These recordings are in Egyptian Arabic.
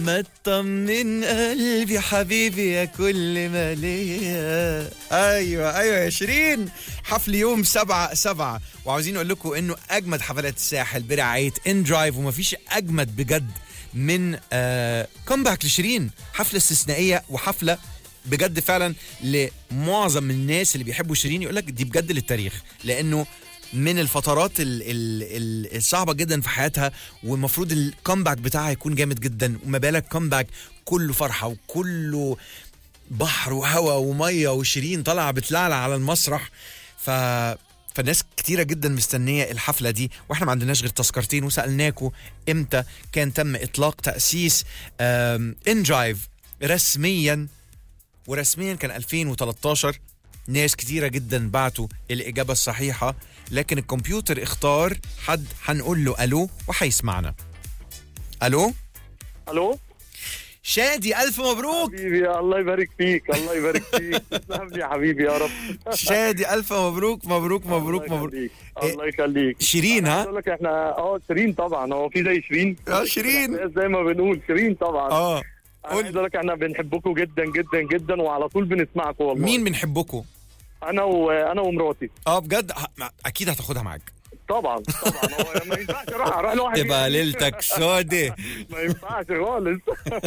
ما تطمن قلبي حبيبي يا كل ما ليا ايوه ايوه يا شيرين حفل يوم سبعة سبعة وعاوزين نقول لكم انه اجمد حفلات الساحل برعاية ان درايف ومفيش اجمد بجد من آه كومباك لشيرين حفلة استثنائية وحفلة بجد فعلا لمعظم الناس اللي بيحبوا شيرين يقول لك دي بجد للتاريخ لانه من الفترات ال ال ال الصعبه جدا في حياتها والمفروض الكومباك بتاعها يكون جامد جدا وما بالك كومباك كله فرحه وكله بحر وهواء وميه وشيرين طالعه بتلعلع على المسرح ف فالناس كتيرة جدا مستنية الحفلة دي واحنا ما عندناش غير تذكرتين وسألناكم امتى كان تم اطلاق تأسيس ان درايف رسميا ورسميا كان 2013 ناس كتيرة جدا بعتوا الإجابة الصحيحة لكن الكمبيوتر اختار حد هنقول له ألو وهيسمعنا ألو الو شادي ألف مبروك حبيبي الله يبارك فيك الله يبارك فيك تسلم لي يا حبيبي يا رب شادي ألف مبروك مبروك مبروك الله مبروك يخليك. إيه، الله يخليك شيرين ها اقول لك احنا اه شيرين طبعا هو في زي شيرين اه شيرين زي ما بنقول شيرين طبعا اه انا قول. عايز اقول لك احنا بنحبكم جدا جدا جدا وعلى طول بنسمعكم والله مين بنحبكم انا وانا ومراتي اه بجد ه- اكيد هتاخدها معاك طبعا طبعا هو ما ينفعش اروح اروح لوحدي تبقى ليلتك سودة ما ينفعش خالص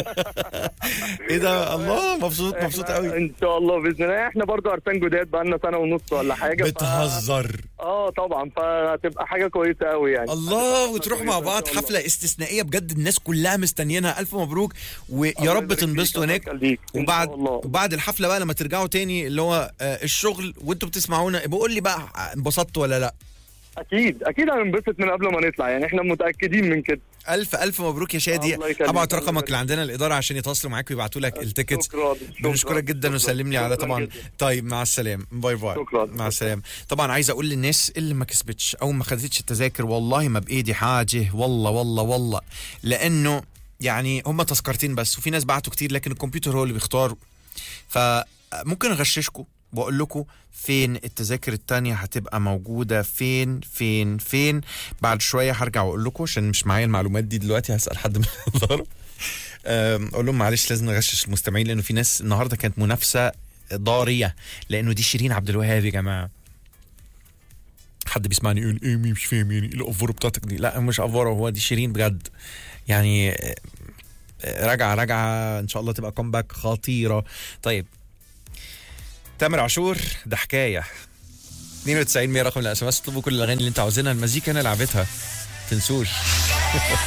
ايه ده الله مبسوط مبسوط إحنا قوي ان شاء الله باذن الله احنا برضو ارسان جداد بقى لنا سنه ونص ولا حاجه ف- بتهزر اه طبعا فهتبقى حاجه كويسه قوي يعني الله وتروح مع كويسة إن بعض شاء الله. حفله استثنائيه بجد الناس كلها مستنيينها الف مبروك ويا الله رب يبارك فيك، تنبسطوا الله هناك يخليك. إن وبعد شاء الله. وبعد الحفله بقى لما ترجعوا تاني اللي هو آه، الشغل وانتوا بتسمعونا بقول لي بقى انبسطتوا ولا لا اكيد اكيد هننبسط من قبل ما نطلع يعني احنا متاكدين من كده الف الف مبروك يا شادي الله يخليك. هبعت الله رقمك يبارك. اللي عندنا الاداره عشان يتواصلوا معاك ويبعتوا لك التيكتس شكرا بنشكرك جدا شكراً. وسلم لي على شكراً طبعا جداً. طيب مع السلامه باي باي شكراً. مع السلامه طبعا عايز اقول للناس اللي ما كسبتش او ما خدتش التذاكر والله ما بايدي حاجه والله والله والله لانه يعني هم تذكرتين بس وفي ناس بعتوا كتير لكن الكمبيوتر هو اللي بيختار فممكن اغششكم واقول لكم فين التذاكر التانية هتبقى موجودة فين فين فين بعد شوية هرجع واقول لكم عشان مش معايا المعلومات دي دلوقتي هسأل حد من الإدارة أم، اقول لهم معلش لازم نغشش المستمعين لانه في ناس النهارده كانت منافسه ضاريه لانه دي شيرين عبد الوهاب يا جماعه حد بيسمعني يقول ايه مش فاهم يعني ايه الافوره بتاعتك دي لا مش افوره هو دي شيرين بجد يعني آه، آه، راجعه راجعه ان شاء الله تبقى كومباك خطيره طيب تامر عاشور ده حكايه 92 100 رقم الاس ام اس اطلبوا كل الاغاني اللي انتوا عاوزينها المزيكا انا لعبتها تنسوش